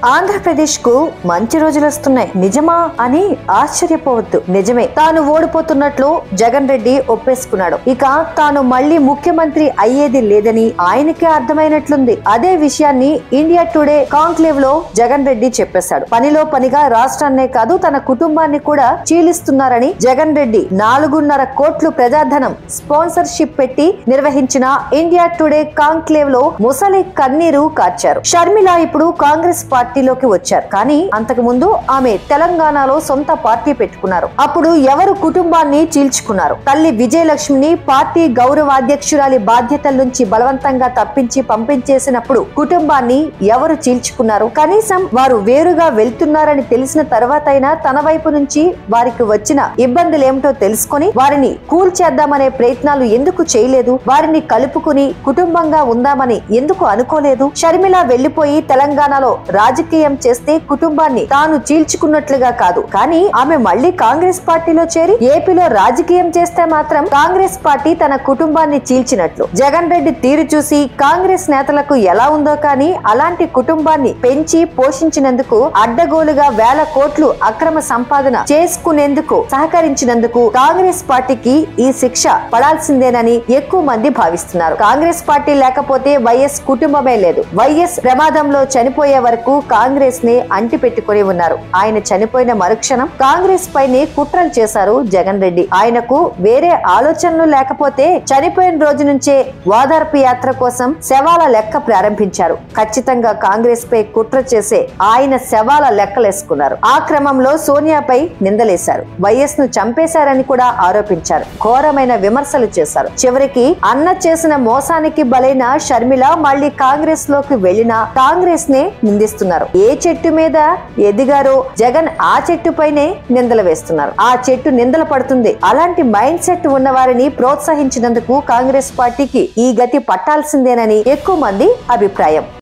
ఆంధ్రప్రదేశ్ కు మంచి రోజులు వస్తున్నాయి నిజమా అని ఆశ్చర్యపోవద్దు నిజమే తాను ఓడిపోతున్నట్లు జగన్ రెడ్డి ఒప్పేసుకున్నాడు ఇక తాను మళ్ళీ ముఖ్యమంత్రి అయ్యేది లేదని ఆయనకే అర్థమైనట్లుంది అదే విషయాన్ని ఇండియా టుడే కాంక్లేవ్ లో జగన్ రెడ్డి చెప్పేశాడు పనిలో పనిగా రాష్ట్రాన్నే కాదు తన కుటుంబాన్ని కూడా చీలిస్తున్నారని జగన్ రెడ్డి నాలుగున్నర కోట్లు ప్రజాధనం స్పాన్సర్షిప్ పెట్టి నిర్వహించిన ఇండియా టుడే కాంక్లేవ్ లో ముసలి కన్నీరు కార్చారు షర్మిల ఇప్పుడు కాంగ్రెస్ పార్టీలోకి వచ్చారు కానీ అంతకు ముందు ఆమె తెలంగాణలో సొంత పార్టీ పెట్టుకున్నారు అప్పుడు ఎవరు కుటుంబాన్ని చీల్చుకున్నారు తల్లి విజయలక్ష్మిని పార్టీ గౌరవాధ్యక్షురాలి బాధ్యతల నుంచి బలవంతంగా తప్పించి పంపించేసినప్పుడు కుటుంబాన్ని ఎవరు చీల్చుకున్నారు కనీసం వారు వేరుగా వెళ్తున్నారని తెలిసిన తర్వాతైనా తన వైపు నుంచి వారికి వచ్చిన ఇబ్బందులు ఏమిటో తెలుసుకొని వారిని కూల్చేద్దామనే ప్రయత్నాలు ఎందుకు చేయలేదు వారిని కలుపుకుని కుటుంబంగా ఉందామని ఎందుకు అనుకోలేదు షర్మిల వెళ్లిపోయి తెలంగాణలో రాజకీయం చేస్తే కుటుంబాన్ని తాను చీల్చుకున్నట్లుగా కాదు కానీ ఆమె మళ్ళీ కాంగ్రెస్ పార్టీలో చేరి ఏపీలో రాజకీయం చేస్తే మాత్రం కాంగ్రెస్ పార్టీ తన కుటుంబాన్ని చీల్చినట్లు జగన్ రెడ్డి తీరు చూసి కాంగ్రెస్ నేతలకు ఎలా ఉందో కానీ అలాంటి కుటుంబాన్ని పెంచి పోషించినందుకు అడ్డగోలుగా వేల కోట్లు అక్రమ సంపాదన చేసుకునేందుకు సహకరించినందుకు కాంగ్రెస్ పార్టీకి ఈ శిక్ష పడాల్సిందేనని ఎక్కువ మంది భావిస్తున్నారు కాంగ్రెస్ పార్టీ లేకపోతే వైఎస్ కుటుంబమే లేదు వైఎస్ ప్రమాదంలో చనిపోయే వరకు కాంగ్రెస్ ని అంటి పెట్టుకుని ఉన్నారు ఆయన చనిపోయిన మరుక్షణం కాంగ్రెస్ పైనే కుట్రలు చేశారు జగన్ రెడ్డి ఆయనకు వేరే ఆలోచనలు లేకపోతే చనిపోయిన రోజు నుంచే ఓదార్పు యాత్ర కోసం శవాల లెక్క ప్రారంభించారు ఖచ్చితంగా కాంగ్రెస్ పై కుట్ర చేసే ఆయన శవాల లెక్కలేసుకున్నారు ఆ క్రమంలో సోనియాపై నిందలేశారు వైఎస్ ను చంపేశారని కూడా ఆరోపించారు ఘోరమైన విమర్శలు చేశారు చివరికి అన్న చేసిన మోసానికి బలైన షర్మిల మళ్ళీ కాంగ్రెస్ లోకి వెళ్లిన కాంగ్రెస్ నే నిందిస్తున్నారు ఏ చెట్టు మీద ఎదిగారో జగన్ ఆ చెట్టు పైనే నిందలు వేస్తున్నారు ఆ చెట్టు నిందలు పడుతుంది అలాంటి మైండ్ సెట్ ఉన్న వారిని ప్రోత్సహించినందుకు కాంగ్రెస్ పార్టీకి ఈ గతి పట్టాల్సిందేనని ఎక్కువ మంది అభిప్రాయం